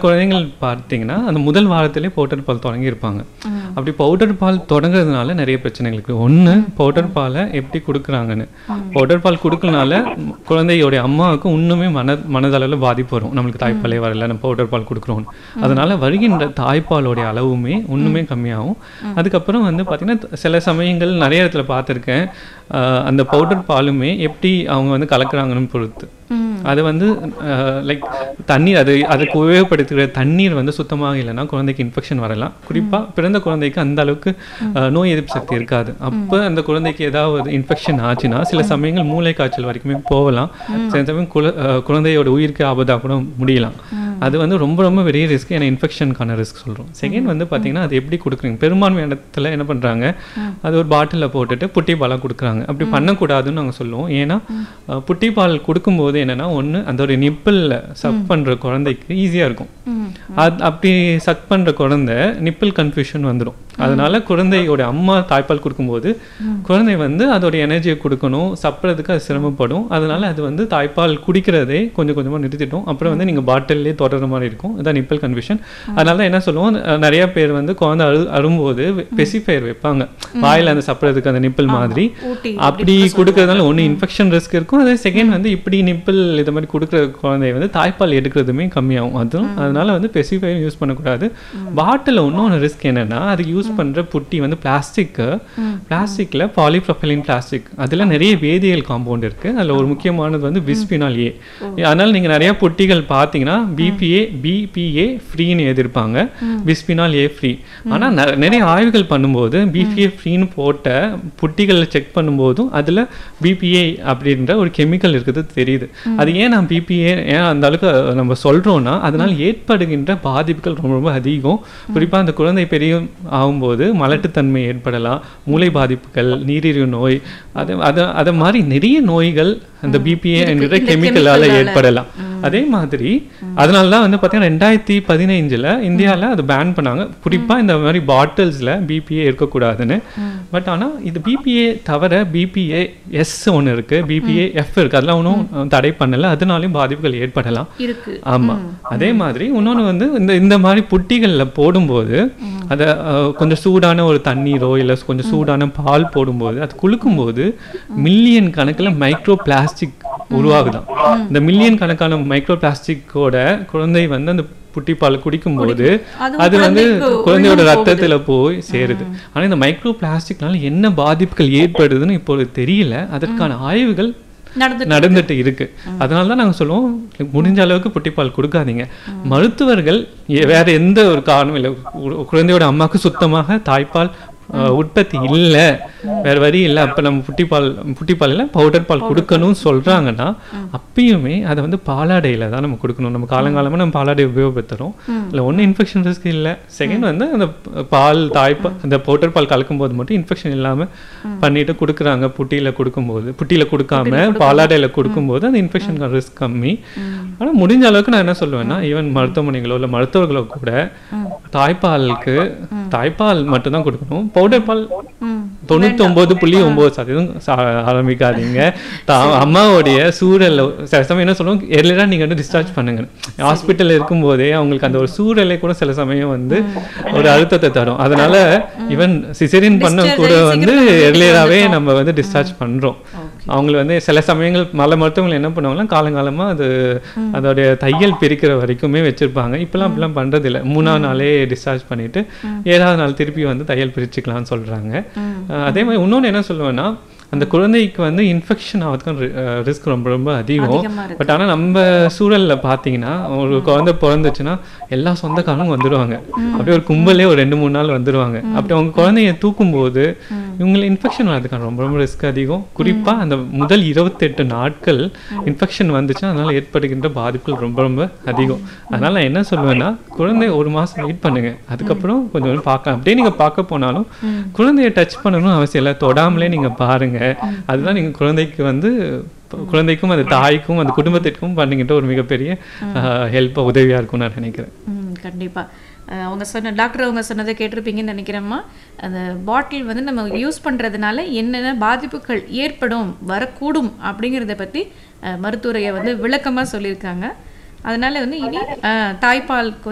குழந்தைகள் பார்த்தீங்கன்னா அந்த முதல் வாரத்திலே பவுடர் பால் தொடங்கியிருப்பாங்க அப்படி பவுடர் பால் தொடங்குறதுனால நிறைய பிரச்சனைகள் இருக்குது ஒன்று பவுடர் பாலை எப்படி கொடுக்குறாங்கன்னு பவுடர் பால் கொடுக்கறனால ம், குழந்தையோடைய அம்மாவுக்கு இன்னுமே மன மனதளவில் பாதிப்பு வரும் நம்மளுக்கு தாய்ப்பாலே வரல நம்ம பவுடர் பால் கொடுக்குறோம் அதனால வருகின்ற தாய்ப்பாலோடைய அளவுமே இன்னுமே கம்மியாகும் அதுக்கப்புறம் வந்து பார்த்திங்கன்னா சில சமயங்கள் நிறைய இடத்துல பார்த்துருக்கேன் அந்த பவுடர் பாலுமே எப்படி அவங்க வந்து கலக்குறாங்கன்னு பொறுத்து அது வந்து லைக் தண்ணீர் அது அதுக்கு உபயோகப்படுத்துகிற தண்ணீர் வந்து சுத்தமாக இல்லைன்னா குழந்தைக்கு இன்ஃபெக்ஷன் வரலாம் குறிப்பாக பிறந்த குழந்தைக்கு அந்த அளவுக்கு அஹ், நோய் எதிர்ப்பு சக்தி இருக்காது அப்போ அந்த குழந்தைக்கு ஏதாவது இன்ஃபெக்ஷன் ஆச்சுன்னா சில சமயங்கள் மூளை காய்ச்சல் வரைக்குமே போகலாம் சில சமயம் குழ அஹ், குழந்தையோட உயிருக்கு ஆபத்தாக கூட முடியலாம் அது வந்து ரொம்ப ரொம்ப பெரிய ரிஸ்க் ஏன்னா இன்ஃபெக்ஷனுக்கான ரிஸ்க் சொல்கிறோம் செகண்ட் வந்து பார்த்தீங்கன்னா அது எப்படி கொடுக்குறீங்க பெரும்பான்மை இடத்துல என்ன பண்ணுறாங்க அது ஒரு பாட்டிலில் போட்டுட்டு புட்டி பாலாக கொடுக்குறாங்க அப்படி பண்ணக்கூடாதுன்னு நாங்கள் சொல்லுவோம் ஏன்னா அஹ், புட்டி பால் கொடுக்கும்போது என்னன்னா ஒன்று அந்த ஒரு நிப்பிளில் சக் பண்ணுற குழந்தைக்கு ஈஸியாக இருக்கும் அது அப்படி சக் பண்ணுற குழந்தை நிப்பிள் கன்ஃபியூஷன் வந்துடும் அதனால குழந்தையோட அம்மா தாய்ப்பால் கொடுக்கும்போது குழந்தை வந்து அதோட எனர்ஜியை கொடுக்கணும் சப்புறதுக்கு அது சிரமப்படும் அதனால அது வந்து தாய்ப்பால் குடிக்கிறதே கொஞ்சம் கொஞ்சமாக நிறுத்திட்டோம் அப்புறம் வந்து நீங்கள் பாட்டிலே தொடர்ற மாதிரி இருக்கும் இதான் நிப்பிள் கன்ஃபியூஷன் அதனால என்ன சொல்லுவோம் அஹ் நிறைய பேர் வந்து குழந்தை அழு அரும்போது பெசிஃபயர் வைப்பாங்க வாயில அந்த சப்புறதுக்கு அந்த நிப்பிள் மாதிரி ஊட்டி அப்படி கொடுக்கறதுனால ஒன்று இன்ஃபெக்ஷன் ரிஸ்க் இருக்கும் அதே செகண்ட் வந்து இப்படி நிப்பிள் இது மாதிரி கொடுக்குற குழந்தை வந்து தாய்ப்பால் எடுக்கிறதுமே கம்மியாகும் அதுவும் அதனால வந்து பெசிஃபையும் யூஸ் பண்ணக்கூடாது பாட்டில் இன்னொன்று ரிஸ்க் என்னன்னா அதுக்கு யூஸ் பண்ற புட்டி வந்து பிளாஸ்டிக்கு பிளாஸ்டிக்ல பாலிப்ரொபைலின் பிளாஸ்டிக் அதுல நிறைய வேதியியல் காம்பவுண்ட் இருக்கு அதுல ஒரு முக்கியமானது வந்து பிஸ்பினால் ஏ அதனால நீங்க நிறைய புட்டிகள் பார்த்தீங்கன்னா பிபிஏ பிபிஏ ஃப்ரீன்னு எழுதியிருப்பாங்க பிஸ்பினால் ஏ ஃப்ரீ ஆனா நெ- நிறைய ஆய்வுகள் பண்ணும்போது பிபிஏ ஃப்ரீன்னு போட்ட புட்டிகளை செக் பண்ணும்போதும் அதுல பிபிஏ அப்படின்ற ஒரு கெமிக்கல் இருக்குது தெரியுது அது ஏன் நான் பிபிஏ ஏன் அந்த அளவுக்கு நம்ம சொல்றோம்னா அதனால் ஏற்படுகின்ற பாதிப்புகள் ரொம்ப ரொம்ப அதிகம் குறிப்பா அந்த குழந்தை பெரிய ஆகும்போது மலட்டுத்தன்மை ஏற்படலாம் மூளை பாதிப்புகள் நீரிழிவு நோய் அது அது அது மாதிரி நிறைய நோய்கள் அந்த பிபிஏ என்கிற இந்த கெமிக்கலால chemical-ஆல. ஏற்படலாம் அதே மாதிரி அதனால தான் வந்து பார்த்தீங்கன்னா ரெண்டாயிரத்தி பதினைஞ்சில் இந்தியாவில் அது பேன் பண்ணாங்க குறிப்பாக இந்த மாதிரி பாட்டில்ஸில் பிபிஏ இருக்கக்கூடாதுன்னு பட் ஆனால் இது பிபிஏ தவிர பிபிஏ எஸ் ஒன்று இருக்குது பிபிஏ எஃப் இருக்குது அதெல்லாம் ஒன்றும் தடை பண்ணலை அதனாலையும் பாதிப்புகள் ஏற்படலாம் இருக்கு ஆமா அதே மாதிரி இன்னொன்று வந்து இந்த இந்த மாதிரி புட்டிகளில் போடும்போது அதை அஹ், கொஞ்சம் சூடான ஒரு தண்ணீரோ இல்லை கொஞ்சம் சூடான பால் போடும்போது அது குலுக்கும்போது மில்லியன் கணக்கில் மைக்ரோ பிளாஸ்டிக் உருவாகுதாம் இந்த மில்லியன் கணக்கான மைக்ரோ பிளாஸ்டிக்கோட குழந்தை வந்து அந்த புட்டி பால் குடிக்கும்போது அதுவும் அது வந்து குழந்தைக்கு குழந்தையோட உள்ள ரத்தத்துல போய் சேருது ஆனா இந்த மைக்ரோ பிளாஸ்டிக்னால என்ன பாதிப்புகள் ஏற்படுதுன்னு இப்போது தெரியல அதற்கான ஆய்வுகள் நடந்து நடந்துட்டு இருக்கு அதனால தான் நாங்கள் சொல்லுவோம் like, முடிஞ்ச அளவுக்கு புட்டிப்பால் கொடுக்காதீங்க மருத்துவர்கள் எ- வேற எந்த ஒரு காரணமும் இல்லை கு- குழந்தையோட அம்மாவுக்கு சுத்தமாக தாய்ப்பால் அஹ், உற்பத்தி இல்லை வேற வழி இல்லை அப்போ நம்ம புட்டிப்பால் புட்டிப்பால் இல்லை பவுடர் பால் கொடுக்கணும்னு சொல்றாங்கன்னா அப்பயுமே அதை வந்து பாலாடையில தான் நம்ம கொடுக்கணும் நம்ம காலங்காலமா நம்ம பாலாடை உபயோகப்படுத்துறோம் இல்லை ஒன்றும் இன்ஃபெக்ஷன் ரிஸ்க் இல்லை செகண்ட் வந்து அந்த பால் தாய்ப்பால் அந்த பவுடர் பால் கலக்கும் போது மட்டும் இன்ஃபெக்ஷன் இல்லாம பண்ணிட்டு கொடுக்குறாங்க புட்டியில கொடுக்கும்போது புட்டியில கொடுக்காம பாலாடையில கொடுக்கும்போது அந்த இன்ஃபெக்ஷன் ரிஸ்க் கம்மி ஆனா முடிஞ்ச அளவுக்கு நான் என்ன சொல்லுவேன்னா ஈவன் மருத்துவமனைகளோ இல்ல மருத்துவர்களோ கூட தாய்ப்பாலுக்கு தாய்ப்பால் மட்டும்தான் கொடுக்கணும் பவுடர் பால் தொண்ணூத்தி ஒன்பது புள்ளி ஒன்பது சதவீதம் சா- ஆரம்பிக்காதீங்க தா- அம்மாவுடைய சூழல்ல சில சமயம் என்ன சொல்லுவோம் எர்லியரா நீங்க வந்து டிஸ்சார்ஜ் பண்ணுங்க ஹாஸ்பிட்டல்ல இருக்கும்போதே அவங்களுக்கு அந்த ஒரு சூழலை கூட சில சமயம் வந்து ஒரு அழுத்தத்தை தரும் அதனால ஈவன் சிசேரியன் பண்ண கூட வந்து எர்லியராகவே நம்ம வந்து டிஸ்சார்ஜ் பண்றோம் அவங்களை வந்து சில சமயங்கள் பல மருத்துவங்கள் என்ன பண்ணுவாங்கன்னா காலங்காலமா அது அதோடைய தையல் பிரிக்கிற வரைக்குமே வச்சிருப்பாங்க இப்பெல்லாம் அப்படிலாம் பண்றது இல்ல மூணாவது நாளே டிஸ்சார்ஜ் பண்ணிட்டு ஏழாவது நாள் திருப்பி வந்து தையல் பிரிச்சுக்கலாம்னு சொல்றாங்க அஹ் அதே மாதிரி இன்னொன்று என்ன சொல்லுவேன்னா அந்த குழந்தைக்கு வந்து இன்ஃபெக்ஷன் ஆகிறதுக்கு ரிஸ்க் ரொம்ப ரொம்ப அதிகம் அதிகமா இருக்கு பட் ஆனா நம்ம சூழல்ல பார்த்தீங்கன்னா ஒரு குழந்தை பிறந்துச்சுன்னா எல்லா சொந்தக்காரங்களும் வந்துடுவாங்க அப்படியே ஒரு கும்பலே ஒரு ரெண்டு மூணு நாள் வந்துடுவாங்க அப்படி அவங்க குழந்தைய தூக்கும்போது இவங்களுக்கு இன்ஃபெக்ஷன் வரதுக்கான ரொம்ப ரொம்ப ரிஸ்க் அதிகம் குறிப்பா அந்த முதல் இருபத்தெட்டு நாட்கள் இன்ஃபெக்ஷன் வந்துச்சுன்னா அதனால ஏற்படுகின்ற பாதிப்புகள் ரொம்ப ரொம்ப அதிகம் அதனால நான் என்ன சொல்லுவேன்னா குழந்தை ஒரு மாசம் வெயிட் பண்ணுங்க அதுக்கப்புறம் கொஞ்சம் கொஞ்சம் பார்க்கலாம் அப்படியே நீங்க பார்க்க போனாலும் குழந்தைய டச் பண்ணணும்னு அவசியம் இல்லை தொடாமலே நீங்க பாருங்க அதுதான் நீங்க குழந்தைக்கு வந்து குழந்தைக்கும் அந்த தாய்க்கும் அந்த குடும்பத்திற்கும் பண்ணிக்கிட்ட ஒரு மிகப்பெரிய ஹெல்ப் உதவியா இருக்கும்னு நான் நினைக்கிறேன் ம் கண்டிப்பா அஹ் அவங்க சொன்ன டாக்டர் அவங்க சொன்னதை கேட்டிருப்பீங்கன்னு நினைக்கிறேம்மா அந்த பாட்டில் வந்து நம்ம யூஸ் பண்றதுனால என்னென்ன பாதிப்புகள் ஏற்படும் வரக்கூடும் அப்படிங்கிறத பத்தி அஹ், மருத்துவரைய வந்து விளக்கமா சொல்லியிருக்காங்க அதனால வந்து இனி அஹ், தாய்ப்பால்